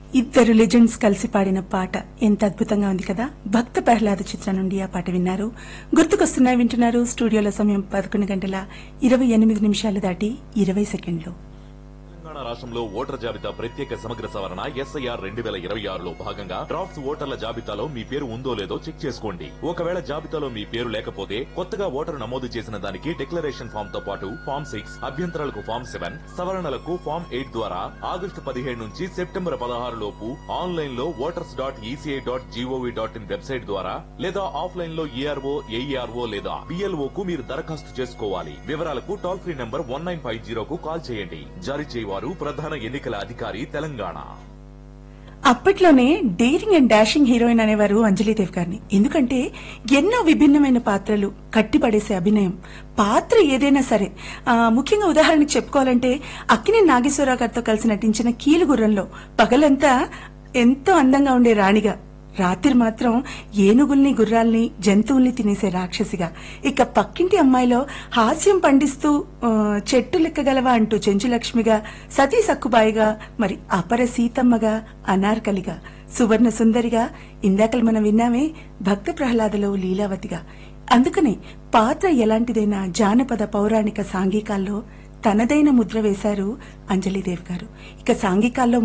ఇద్దరు లెజెండ్స్ కలిసి పాడిన పాట ఎంత అద్భుతంగా ఉంది కదా భక్త ప్రహ్లాద చిత్రం నుండి ఆ పాట విన్నారు గుర్తుకొస్తున్నాయి వింటున్నారు స్టూడియోలో సమయం పదకొండు గంటల ఇరవై ఎనిమిది నిమిషాలు దాటి ఇరవై సెకండ్లు తెలంగాణ రాష్ట్రంలో ఓటర్ జాబితా ప్రత్యేక సమగ్ర సవరణ ఎస్ఐఆర్ రెండు వేల ఇరవై ఆరులో భాగంగా డ్రాఫ్ట్స్ ఓటర్ల జాబితాలో మీ పేరు ఉందో లేదో చెక్ చేసుకోండి ఒకవేళ జాబితాలో మీ పేరు లేకపోతే కొత్తగా ఓటరు నమోదు చేసిన దానికి డిక్లరేషన్ ఫామ్ తో పాటు ఫామ్ సిక్స్ అభ్యంతరాలకు ఫామ్ సెవెన్ సవరణలకు ఫామ్ ఎయిట్ ద్వారా ఆగస్టు పదిహేడు నుంచి సెప్టెంబర్ పదహారు లోపు ఆన్లైన్ లో voters dot ECI dot GOV dot in website ద్వారా లేదా ఆఫ్లైన్ లో ఏఆర్ఓ ఏఈఆర్ఓ లేదా బిఎల్ఓ కు మీరు దరఖాస్తు చేసుకోవాలి వివరాలకు toll free number one nine five జీరోకు కాల్ చేయండి జారీ చేయవారు ప్రధాన ఎన్నికల అధికారి తెలంగాణ అప్పట్లోనే డేరింగ్ అండ్ డాషింగ్ హీరోయిన్ అనేవారు అంజలీదేవ్ గారిని ఎందుకంటే ఎన్నో విభిన్నమైన పాత్రలు కట్టిపడేసే అభినయం పాత్ర ఏదైనా సరే ఆ, ముఖ్యంగా ఉదాహరణకి చెప్పుకోవాలంటే అక్కినే నాగేశ్వరరావు గారితో కలిసి నటించిన కీలుగుర్రంలో పగలంతా ఎంతో అందంగా ఉండే రాణిగా రాత్రి మాత్రం ఏనుగుల్ని గుర్రాల్ని జంతువుల్ని తినేసే రాక్షసిగా ఇక పక్కింటి అమ్మాయిలో హాస్యం పండిస్తూ ఆ, చెట్టు లెక్కగలవా అంటూ చెంచులక్ష్మిగా సతీ సక్కుబాయిగా మరి అపర సీతమ్మగా అనార్కలిగా సువర్ణ సుందరిగా ఇందాకలు మనం విన్నామే భక్త ప్రహ్లాదలో లీలావతిగా అందుకనే పాత్ర ఎలాంటిదైనా జానపద పౌరాణిక సాంఘికాల్లో తనదైన ముద్ర వేశారు అంజలిదేవ్ గారు ఇక సాంఘికాల్లో